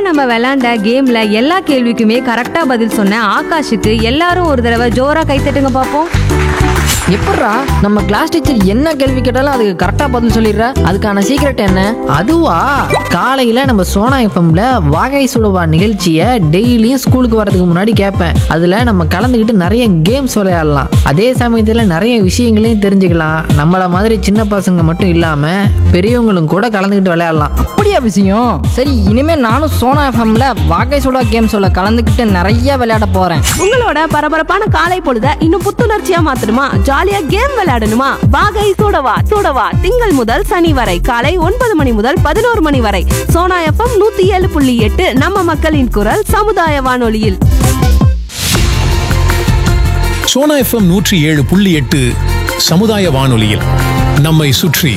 நம்ம விளையாண்ட கேம்ல எல்லா கேள்விக்குமே கரெக்டா பதில் சொன்ன ஆகாஷுக்கு எல்லாரும் ஒரு தடவை ஜோரா கைத்தட்டுங்க பார்ப்போம் எப்பட்றா நம்ம கிளாஸ் டீச்சர் என்ன கேள்வி கேட்டாலும் அதுக்கு கரெக்டாக பதில் சொல்லிடுற அதுக்கான சீக்ரெட் என்ன அதுவா காலையில் நம்ம சோனா எஃப்எம்ல வாகை சுடுவா நிகழ்ச்சியை டெய்லியும் ஸ்கூலுக்கு வரதுக்கு முன்னாடி கேட்பேன் அதில் நம்ம கலந்துக்கிட்டு நிறைய கேம்ஸ் விளையாடலாம் அதே சமயத்தில் நிறைய விஷயங்களையும் தெரிஞ்சுக்கலாம் நம்மள மாதிரி சின்ன பசங்க மட்டும் இல்லாமல் பெரியவங்களும் கூட கலந்துக்கிட்டு விளையாடலாம் அப்படியா விஷயம் சரி இனிமே நானும் சோனா எஃப்எம்ல வாகை சுடா கேம் சொல்ல கலந்துக்கிட்டு நிறைய விளையாட போறேன் உங்களோட பரபரப்பான காலை பொழுத இன்னும் புத்துணர்ச்சியா மாத்தணுமா ஜாலியா கேம் விளையாடணுமா வாகை சூடவா சூடவா திங்கள் முதல் சனி வரை காலை ஒன்பது மணி முதல் பதினோரு மணி வரை சோனா எஃப்எம் நூத்தி ஏழு புள்ளி எட்டு நம்ம மக்களின் குரல் சமுதாய வானொலியில் சோனா எஃப்எம் நூற்றி ஏழு புள்ளி எட்டு சமுதாய வானொலியில் நம்மை சுற்றி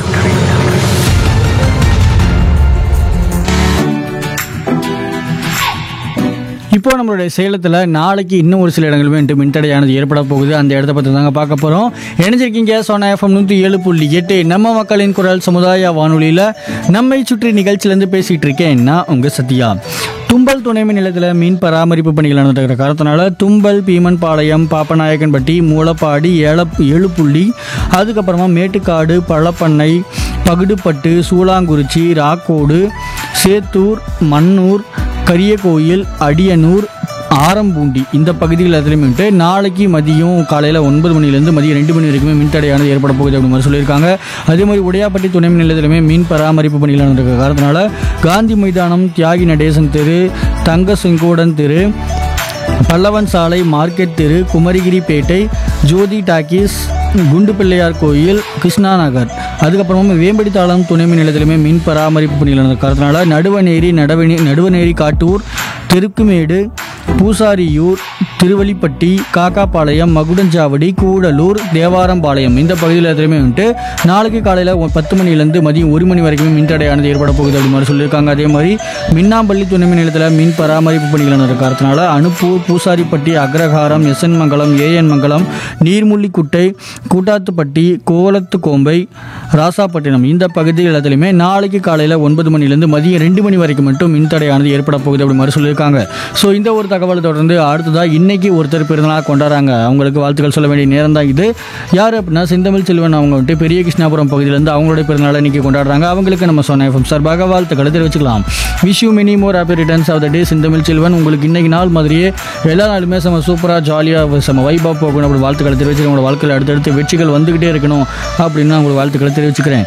இப்போ நம்மளுடைய சேலத்தில் நாளைக்கு இன்னும் ஒரு சில இடங்கள் வந்துட்டு மின்தடையானது ஏற்பட போகுது அந்த இடத்த பற்றி தாங்க பார்க்க போகிறோம் இணைஞ்சிருக்கீங்க சோனா எஃப்எம் நூற்றி ஏழு புள்ளி எட்டு நம்ம மக்களின் குரல் சமுதாய வானொலியில் நம்மை சுற்றி நிகழ்ச்சியிலேருந்து பேசிகிட்டு இருக்கேன் நான் உங்கள் சத்யா தும்பல் துணைமின் நிலையத்தில் மீன் பராமரிப்பு பணிகள் நடந்துகிற காரணத்தினால தும்பல் பீமன் பாளையம் பாப்பநாயக்கன்பட்டி மூலப்பாடி ஏழ ஏழுப்புள்ளி அதுக்கப்புறமா மேட்டுக்காடு பழப்பண்ணை பகுடுப்பட்டு சூளாங்குறிச்சி ராக்கோடு சேத்தூர் மன்னூர் கரியகோயில் அடியனூர் ஆரம்பூண்டி இந்த பகுதிகள் எல்லாத்துலேயுமே வந்துட்டு நாளைக்கு மதியம் காலையில் ஒன்பது மணிலேருந்து மதியம் ரெண்டு மணி வரைக்குமே மின்தடையானது ஏற்பட போகுது அப்படின்னு மாதிரி சொல்லியிருக்காங்க அதே மாதிரி உடையாப்பட்டி துணை மின் நிலையத்திலுமே மீன் பராமரிப்பு பணிகள் நடந்திருக்க காரணத்தினால காந்தி மைதானம் தியாகி நடேசன் தெரு தங்க செங்கோடன் தெரு பல்லவன் சாலை மார்க்கெட் தெரு குமரிகிரிப்பேட்டை ஜோதி டாக்கீஸ் குண்டு பிள்ளையார் கோயில் கிருஷ்ணா நகர் அதுக்கப்புறமா வேம்படி தாளம் துணை மின் நிலையத்திலுமே மின் பராமரிப்பு பணிகள் நடந்த காரணத்தினால நடுவநேரி நடுவநே நடுவநேரி காட்டூர் தெருக்குமேடு பூசாரியூர் திருவள்ளிப்பட்டி காக்காப்பாளையம் மகுடஞ்சாவடி கூடலூர் தேவாரம்பாளையம் இந்த பகுதியில் எல்லாத்துலேயுமே வந்துட்டு நாளைக்கு காலையில் பத்து மணிலேருந்து மதியம் ஒரு மணி வரைக்கும் மின்தடையானது ஏற்பட போகுது அப்படி மாதிரி சொல்லியிருக்காங்க அதே மாதிரி மின்னாம்பள்ளி துணை மின் நிலையத்தில் மின் பராமரிப்பு பணிகள் நடந்த காரணத்தினால அனுப்பூர் பூசாரிப்பட்டி அக்ரஹாரம் எஸ்என் மங்கலம் ஏஎன் மங்கலம் நீர்முள்ளிக்குட்டை கூட்டாத்துப்பட்டி கோலத்துக்கோம்பை ராசாப்பட்டினம் இந்த பகுதி எல்லாத்துலேயுமே நாளைக்கு காலையில் ஒன்பது மணிலேருந்து மதியம் ரெண்டு மணி வரைக்கும் மட்டும் மின்தடையானது ஏற்பட போகுது அப்படி மாதிரி சொல்லியிருக்காங்க ஸோ இந்த ஒரு தகவலை தொடர்ந்து அடுத்ததாக இன்னைக்கு ஒருத்தர் பிறந்தநாள் கொண்டாடுறாங்க அவங்களுக்கு வாழ்த்துக்கள் சொல்ல வேண்டிய நேரம் தான் இது யார் அப்படின்னா செந்தமிழ் செல்வன் அவங்க வந்துட்டு பெரிய கிருஷ்ணாபுரம் பகுதியிலேருந்து அவங்களுடைய பிறந்தநாளை இன்னைக்கு கொண்டாடுறாங்க அவங்களுக்கு நம்ம சொன்ன எஃப்எம் சார்பாக வாழ்த்துக்களை தெரிவிச்சுக்கலாம் wish you many more happy returns of the day Senthamizh Selvan உங்களுக்கு இன்னைக்கு நாள் மாதிரியே எல்லா நாளுமே செம சூப்பராக ஜாலியாக செம வைபாக போகணும் அப்படி வாழ்த்துக்களை தெரிவிச்சுக்கிறேன் உங்களோட வாழ்க்கையில் அடுத்தடுத்து வெற்றிகள் வந்துக்கிட்டே இருக்கணும் அப்படின்னு நான் உங்களுக்கு வாழ்த்துக்களை தெரிவிச்சுக்கிறேன்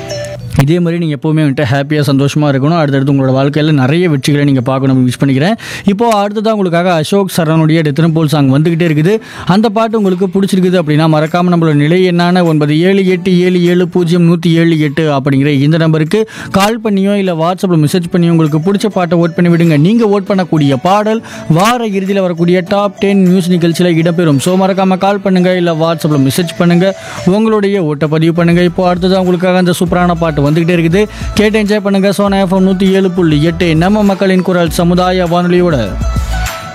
இதே மாதிரி நீங்கள் எப்போவுமே வந்துட்டு ஹாப்பியாக சந்தோஷமாக இருக்கணும் அடுத்தடுத்து உங்களோட வாழ்க்கையில் நிறைய வெற்றிகளை நீங்கள் பார்க்கணும் விஷ் பண்ணிக்கிறேன் இப்போ அடுத்ததான் உங்களுக்காக அசோக் சரணுடைய டெத்தினம்போல் சாங் வந்துக்கிட்டே இருக்குது அந்த பாட்டு உங்களுக்கு பிடிச்சிருக்குது அப்படின்னா மறக்காமல் நம்மளோட நிலை என்னான ஒன்பது ஏழு எட்டு ஏழு ஏழு பூஜ்ஜியம் நூற்றி ஏழு எட்டு அப்படிங்கிற இந்த நம்பருக்கு கால் பண்ணியோ இல்லை வாட்ஸ்அப்பில் மெசேஜ் பண்ணியோ உங்களுக்கு பிடிச்ச பாட்டை ஓட் பண்ணி விடுங்க நீங்கள் ஓட் பண்ணக்கூடிய பாடல் வார இறுதியில் வரக்கூடிய டாப் டென் நியூஸ் நிகழ்ச்சியில் இடம்பெறும் ஸோ மறக்காமல் கால் பண்ணுங்கள் இல்லை வாட்ஸ்அப்பில் மெசேஜ் பண்ணுங்கள் உங்களுடைய ஓட்டை பதிவு பண்ணுங்கள் இப்போ அடுத்ததான் உங்களுக்காக அந்த சூப்பரான பாட்டு வந்துக்கிட்டே இருக்குது கேட்டு என்ஜாய் பண்ணுங்கள் சோனா எஃப்எம் நூற்றி ஏழு புள்ளி எட்டு நம்ம மக்களின் குரல் சமுதாய வானொலியோட